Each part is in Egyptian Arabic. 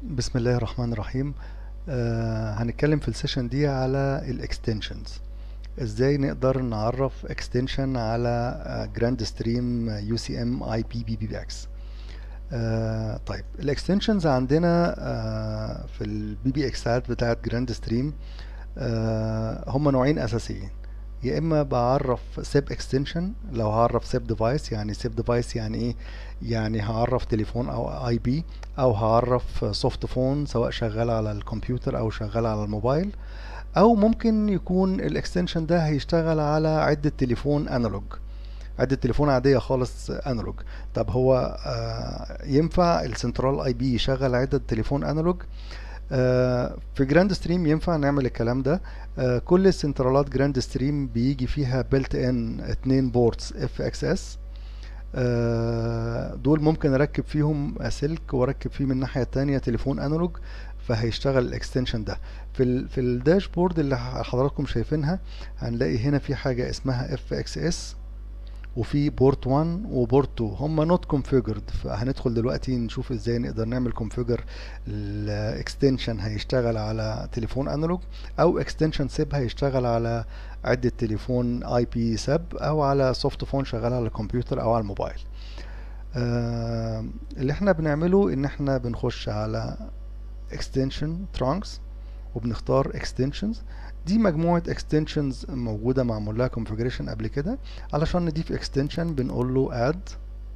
بسم الله الرحمن الرحيم آه هنتكلم في السيشن دي على الاكستنشنز ازاي نقدر نعرف اكستنشن على جراند ستريم يو سي ام اي بي بي بي اكس طيب الاكستنشنز عندنا آه في البي بي اكسات بتاعت جراند ستريم آه هم نوعين اساسيين يا اما بعرف سيب اكستنشن لو هعرف سيب ديفايس يعني سيب ديفايس يعني ايه يعني هعرف تليفون او اي بي او هعرف سوفت فون سواء شغال على الكمبيوتر او شغال على الموبايل او ممكن يكون الاكستنشن ده هيشتغل على عدة تليفون انالوج عدة تليفون عادية خالص انالوج طب هو آه ينفع السنترال اي بي يشغل عدة تليفون انالوج آه في جراند ستريم ينفع نعمل الكلام ده آه كل السنترالات جراند ستريم بيجي فيها بيلت ان اتنين بورتس اف اكس اس دول ممكن اركب فيهم سلك واركب فيه من الناحيه التانية تليفون انالوج فهيشتغل الاكستنشن ده في ال في الداشبورد اللي حضراتكم شايفينها هنلاقي هنا في حاجه اسمها اف اكس اس وفي بورت 1 وبورت 2 هم نوت كونفيجرد فهندخل دلوقتي نشوف ازاي نقدر نعمل كونفيجر الاكستنشن هيشتغل على تليفون انالوج او اكستنشن سيب هيشتغل على عدة تليفون اي بي سب او على سوفت فون شغال على الكمبيوتر او على الموبايل آه اللي احنا بنعمله ان احنا بنخش على extension trunks وبنختار extensions دي مجموعة extensions موجودة معمول لها configuration قبل كده علشان نضيف extension بنقول له add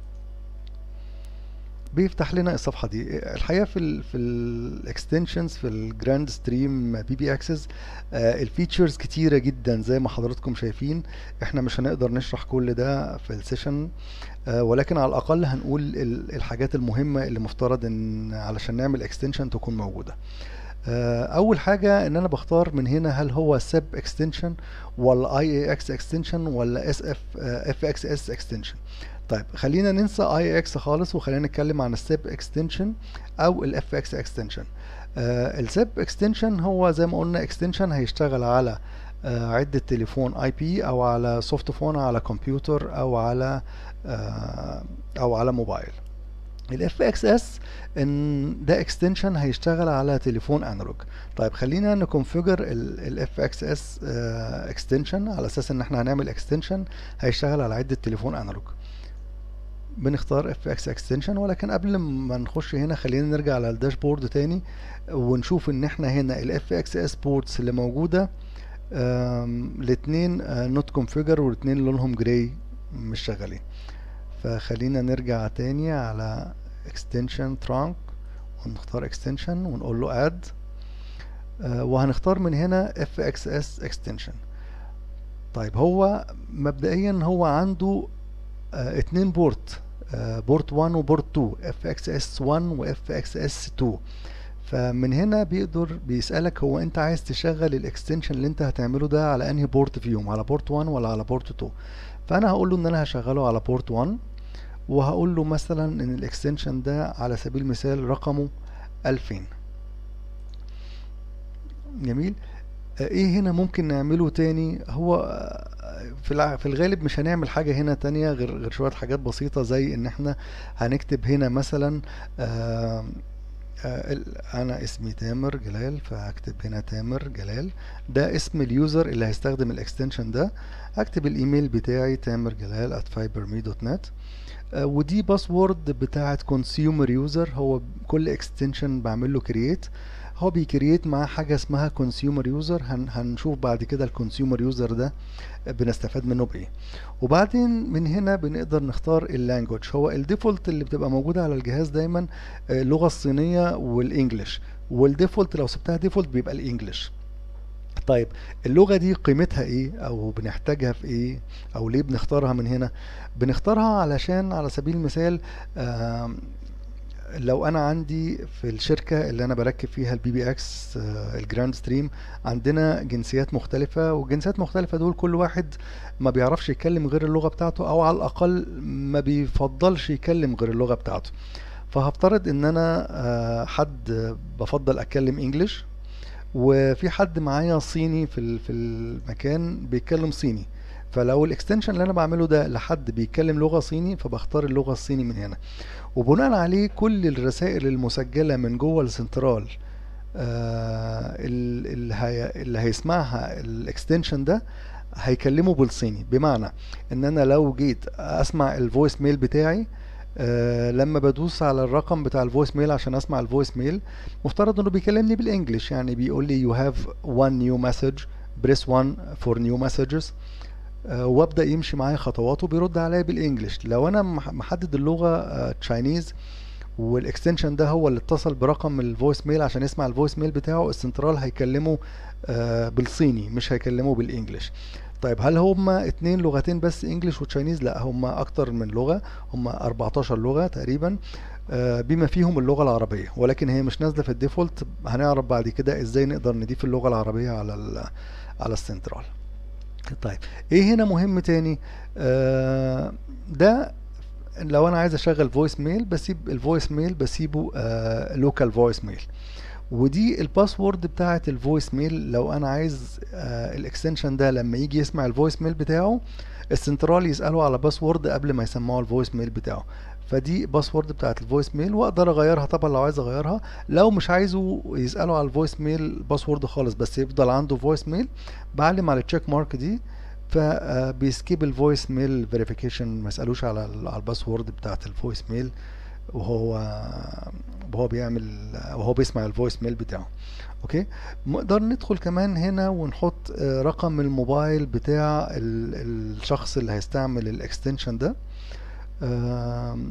بيفتح لنا الصفحة دي الحقيقة في ال في الاكستنشنز في الجراند ستريم بي بي اكسس الفيتشرز كتيرة جدا زي ما حضراتكم شايفين احنا مش هنقدر نشرح كل ده في السيشن آه ولكن على الاقل هنقول الحاجات المهمة اللي مفترض ان علشان نعمل اكستنشن تكون موجودة آه اول حاجة ان انا بختار من هنا هل هو سب اكستنشن ولا اي اي اكس اكستنشن ولا اس اف اف اكس اس اكستنشن طيب خلينا ننسى اي اكس خالص وخلينا نتكلم عن السيب اكستنشن او الاف اكس اكستنشن السيب اكستنشن هو زي ما قلنا اكستنشن هيشتغل على آه عدة تليفون اي بي او على سوفت فون على كمبيوتر او على آه او على موبايل الاف اكس اس ان ده اكستنشن هيشتغل على تليفون انالوج طيب خلينا نكونفيجر الاف اكس اس اكستنشن على اساس ان احنا هنعمل اكستنشن هيشتغل على عدة تليفون انالوج بنختار اف اكس اكستنشن ولكن قبل ما نخش هنا خلينا نرجع على الداشبورد تاني ونشوف ان احنا هنا الاف اكس اس بورتس اللي موجوده الاتنين نوت كونفيجر والاتنين لونهم جراي مش شغالين فخلينا نرجع تاني على اكستنشن ترانك ونختار اكستنشن ونقول له اد وهنختار من هنا اف اكس اس اكستنشن طيب هو مبدئيا هو عنده اه اتنين بورت اه بورت 1 وبورت 2 اف اكس اس 1 واف اكس اس 2 فمن هنا بيقدر بيسألك هو انت عايز تشغل الاكستنشن اللي انت هتعمله ده على انهي بورت فيهم على بورت 1 ولا على بورت 2 فانا هقول له ان انا هشغله على بورت 1 وهقول له مثلا ان الاكستنشن ده على سبيل المثال رقمه 2000 جميل ايه هنا ممكن نعمله تاني هو في في الغالب مش هنعمل حاجه هنا تانية غير غير شويه حاجات بسيطه زي ان احنا هنكتب هنا مثلا آآ آآ انا اسمي تامر جلال فهكتب هنا تامر جلال ده اسم اليوزر اللي هيستخدم الاكستنشن ده هكتب الايميل بتاعي تامر جلال at fiberme.net ودي باسورد بتاعت كونسيومر يوزر هو كل اكستنشن بعمل له كرييت هو بيكرييت معاه حاجه اسمها كونسيومر يوزر هن هنشوف بعد كده الكونسيومر يوزر ده بنستفاد منه بايه وبعدين من هنا بنقدر نختار اللانجوج هو الديفولت اللي بتبقى موجوده على الجهاز دايما اللغه الصينيه والانجليش والديفولت لو سبتها ديفولت بيبقى الانجليش طيب اللغة دي قيمتها ايه او بنحتاجها في ايه او ليه بنختارها من هنا بنختارها علشان على سبيل المثال لو انا عندي في الشركة اللي انا بركب فيها البي بي اكس الجراند ستريم عندنا جنسيات مختلفة والجنسيات مختلفة دول كل واحد ما بيعرفش يتكلم غير اللغة بتاعته او على الاقل ما بيفضلش يتكلم غير اللغة بتاعته فهفترض ان انا حد بفضل اتكلم انجليش وفي حد معايا صيني في في المكان بيتكلم صيني فلو الاكستنشن اللي انا بعمله ده لحد بيتكلم لغة صيني فبختار اللغة الصيني من هنا وبناء عليه كل الرسائل المسجلة من جوه السنترال آه ال- اللي, هي اللي هيسمعها الاكستنشن ده هيكلمه بالصيني بمعنى ان انا لو جيت اسمع الفويس ميل بتاعي آه لما بدوس على الرقم بتاع الفويس ميل عشان اسمع الفويس ميل مفترض انه بيكلمني بالانجلش يعني بيقول لي you have one new message press one for new messages آه، وابدا يمشي معايا خطواته بيرد عليا بالانجلش لو انا مح- محدد اللغه تشاينيز والاكستنشن ده هو اللي اتصل برقم الفويس ميل عشان يسمع الفويس ميل بتاعه السنترال هيكلمه آه، بالصيني مش هيكلمه بالانجلش طيب هل هما اتنين لغتين بس انجلش وتشاينيز لا هما اكتر من لغة هما 14 لغة تقريبا آه، بما فيهم اللغة العربية ولكن هي مش نازلة في الديفولت هنعرف بعد كده ازاي نقدر نضيف اللغة العربية على ال على السنترال طيب ايه هنا مهم تاني آه ده لو انا عايز اشغل فويس ميل بسيب الفويس ميل بسيبه لوكال فويس ميل ودي الباسورد بتاعه الفويس ميل لو انا عايز آه الاكستنشن ده لما يجي يسمع الفويس ميل بتاعه السنترال يسأله على باسورد قبل ما يسمعوا الفويس ميل بتاعه فدي باسورد بتاعت الفويس ميل واقدر اغيرها طبعا لو عايز اغيرها لو مش عايزه يسأله على الفويس ميل باسورد خالص بس يفضل عنده فويس ميل بعلم على التشيك مارك دي فبيسكيب الفويس ميل فيريفيكيشن ما يسالوش على ال- على الباسورد بتاعت الفويس ميل وهو وهو بيعمل وهو بيسمع الفويس ميل بتاعه اوكي نقدر ندخل كمان هنا ونحط آه، رقم الموبايل بتاع ال- الشخص اللي هيستعمل الاكستنشن ده آم،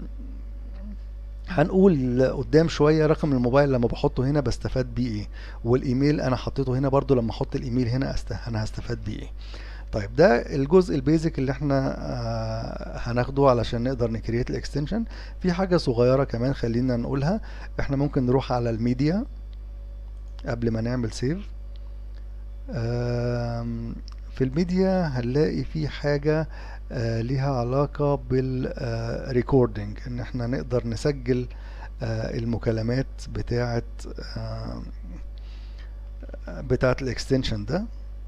هنقول قدام شوية رقم الموبايل لما بحطه هنا بستفاد بيه ايه والايميل انا حطيته هنا برضو لما احط الايميل هنا أست... انا هستفاد بيه ايه طيب ده الجزء البيزك اللي احنا آه هناخده علشان نقدر نكريت الاكستنشن في حاجة صغيرة كمان خلينا نقولها احنا ممكن نروح على الميديا قبل ما نعمل سيف آم، في الميديا هنلاقي في حاجة آه، ليها علاقة بالريكوردينج ان احنا نقدر نسجل آه، المكالمات بتاعة آه، بتاعة الاكستنشن ده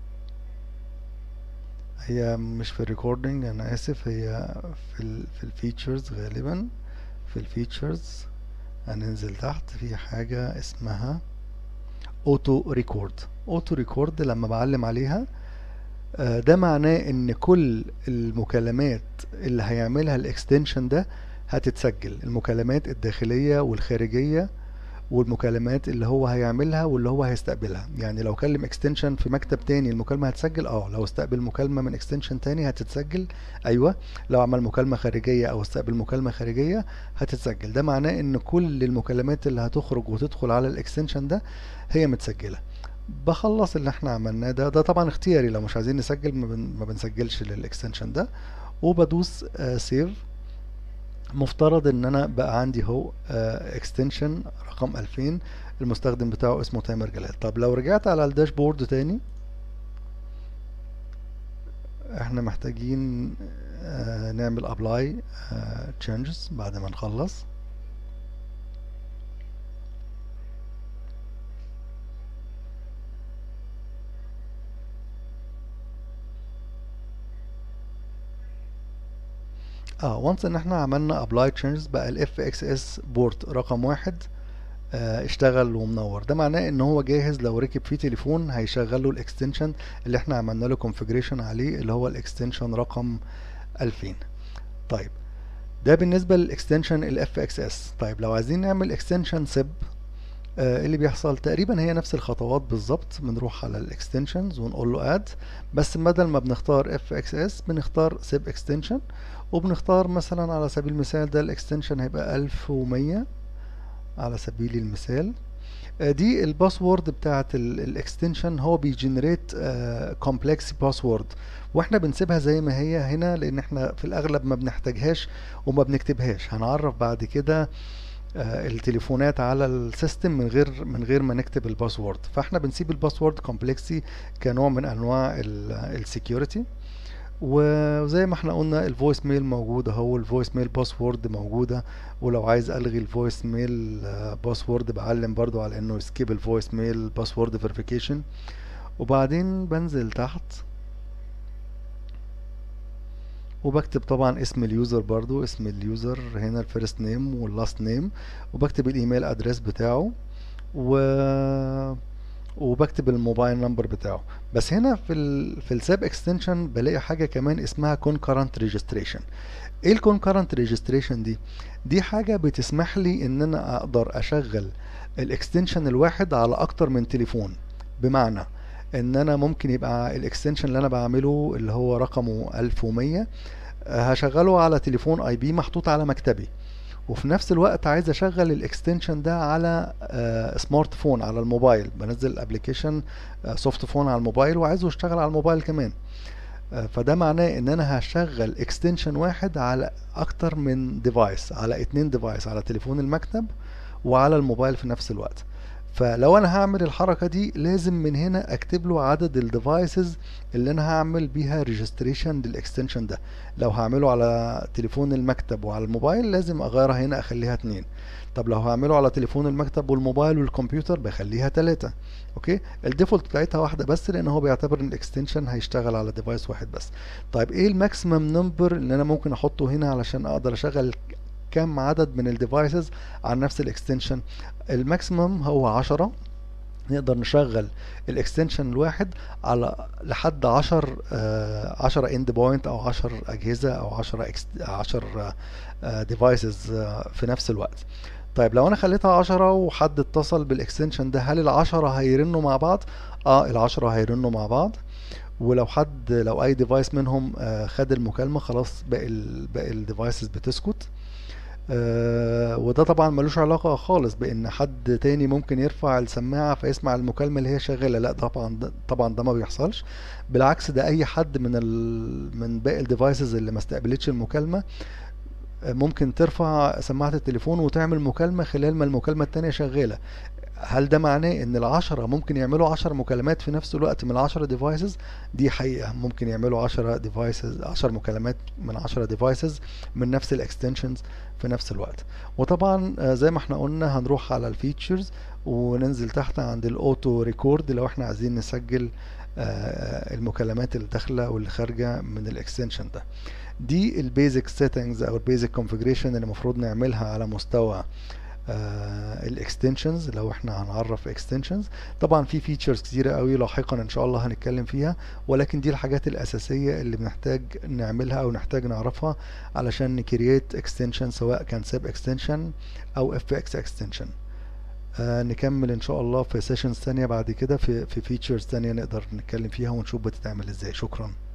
هي مش في الريكوردينج انا اسف هي في ال في الفيتشرز غالبا في الفيتشرز هننزل تحت في حاجة اسمها اوتو ريكورد اوتو ريكورد لما بعلم عليها آه، ده معناه ان كل المكالمات اللي هيعملها الاكستنشن ده هتتسجل المكالمات الداخلية والخارجية والمكالمات اللي هو هيعملها واللي هو هيستقبلها يعني لو كلم اكستنشن في مكتب تاني المكالمة هتسجل اه لو استقبل مكالمة من اكستنشن تاني هتتسجل ايوه لو عمل مكالمة خارجية او استقبل مكالمة خارجية هتتسجل ده معناه ان كل المكالمات اللي هتخرج وتدخل على الاكستنشن ده هي متسجلة بخلص اللي احنا عملناه ده ده طبعا اختياري لو مش عايزين نسجل ما, بن ما بنسجلش للاكستنشن ده وبدوس سيف مفترض ان انا بقى عندي هو اكستنشن رقم 2000 المستخدم بتاعه اسمه تامر جلال طب لو رجعت على الداشبورد تاني احنا محتاجين آه، نعمل ابلاي تشينجز بعد ما نخلص اه وانس ان احنا عملنا ابلاي تشينجز بقى الاف اكس اس بورت رقم واحد آه، اشتغل ومنور ده معناه ان هو جاهز لو ركب فيه تليفون هيشغل له الاكستنشن اللي احنا عملنا له كونفيجريشن عليه اللي هو الاكستنشن رقم 2000 طيب ده بالنسبه للاكستنشن الاف اكس اس طيب لو عايزين نعمل اكستنشن سيب آه، اللي بيحصل تقريبا هي نفس الخطوات بالظبط بنروح على الاكستنشنز ونقول له اد بس بدل ما بنختار اف اكس اس بنختار سيب اكستنشن وبنختار مثلا على سبيل المثال ده الاكستنشن هيبقى 1100 على سبيل المثال آه، دي الباسورد بتاعت الاكستنشن هو بيجنريت كومبلكس باسورد واحنا بنسيبها زي ما هي هنا لان احنا في الاغلب ما بنحتاجهاش وما بنكتبهاش هنعرف بعد كده آه، التليفونات على السيستم من غير من غير ما نكتب الباسورد فاحنا بنسيب الباسورد كومبلكسي كنوع من انواع السكيورتي وزي ما احنا قلنا الفويس ميل موجود اهو الفويس ميل باسورد موجودة ولو عايز الغي الفويس ميل باسورد بعلم برضو على انه سكيب الفويس ميل باسورد فيريفيكيشن وبعدين بنزل تحت وبكتب طبعا اسم اليوزر برضو اسم اليوزر هنا الفيرست نيم واللاست نيم وبكتب الايميل ادريس بتاعه و وبكتب الموبايل نمبر بتاعه بس هنا في ال في الساب اكستنشن بلاقي حاجه كمان اسمها concurrent registration ايه الكونكرنت ريجستريشن دي دي حاجه بتسمح لي ان انا اقدر اشغل الاكستنشن الواحد على اكتر من تليفون بمعنى ان انا ممكن يبقى الاكستنشن اللي انا بعمله اللي هو رقمه 1100 هشغله على تليفون اي بي محطوط على مكتبي وفي نفس الوقت عايز اشغل الاكستنشن ده على سمارت فون على الموبايل بنزل ابلكيشن سوفت فون على الموبايل وعايزه يشتغل على الموبايل كمان فده معناه ان انا هشغل اكستنشن واحد على اكتر من ديفايس على اتنين ديفايس على تليفون المكتب وعلى الموبايل في نفس الوقت فلو انا هعمل الحركه دي لازم من هنا اكتب له عدد الديفايسز اللي انا هعمل بيها ريجستريشن للاكستنشن ده لو هعمله على تليفون المكتب وعلى الموبايل لازم اغيرها هنا اخليها اتنين طب لو هعمله على تليفون المكتب والموبايل والكمبيوتر بخليها تلاتة اوكي الديفولت بتاعتها واحده بس لان هو بيعتبر ان الاكستنشن هيشتغل على ديفايس واحد بس طيب ايه الماكسيمم نمبر اللي انا ممكن احطه هنا علشان اقدر اشغل كم عدد من الديفايسز على نفس الاكستنشن الماكسيمم هو عشرة نقدر نشغل الاكستنشن الواحد على لحد 10 10 اند بوينت او 10 اجهزه او 10 10 ديفايسز في نفس الوقت طيب لو انا خليتها 10 وحد اتصل بالاكستنشن ده هل العشرة هيرنوا مع بعض اه العشرة هيرنوا مع بعض ولو حد لو اي ديفايس منهم آه خد المكالمه خلاص باقي ال باقي الديفايسز بتسكت آه وده طبعا ملوش علاقة خالص بان حد تاني ممكن يرفع السماعة فيسمع المكالمة اللي هي شغالة لا طبعا ده طبعا ده ما بيحصلش بالعكس ده اي حد من ال من باقي الديفايسز اللي ما استقبلتش المكالمة ممكن ترفع سماعة التليفون وتعمل مكالمة خلال ما المكالمة التانية شغالة هل ده معناه ان العشرة ممكن يعملوا عشر مكالمات في نفس الوقت من العشرة ديفايسز دي حقيقة ممكن يعملوا عشرة ديفايسز عشر مكالمات من عشرة ديفايسز من نفس الاكستنشنز في نفس الوقت وطبعا زي ما احنا قلنا هنروح على الفيتشرز وننزل تحت عند الاوتو ريكورد لو احنا عايزين نسجل المكالمات اللي داخله واللي خارجه من الاكستنشن ده دي البيزك سيتنجز او البيزك كونفيجريشن اللي المفروض نعملها على مستوى الاكستنشنز لو احنا هنعرف اكستنشنز طبعا في فيتشرز كتيره قوي لاحقا ان شاء الله هنتكلم فيها ولكن دي الحاجات الاساسيه اللي بنحتاج نعملها او نحتاج نعرفها علشان نكرييت اكستنشن سواء كان سيب اكستنشن او اف اكس اكستنشن آه نكمل ان شاء الله في سيشنز ثانيه بعد كده في في فيتشرز ثانيه نقدر نتكلم فيها ونشوف بتتعمل ازاي شكرا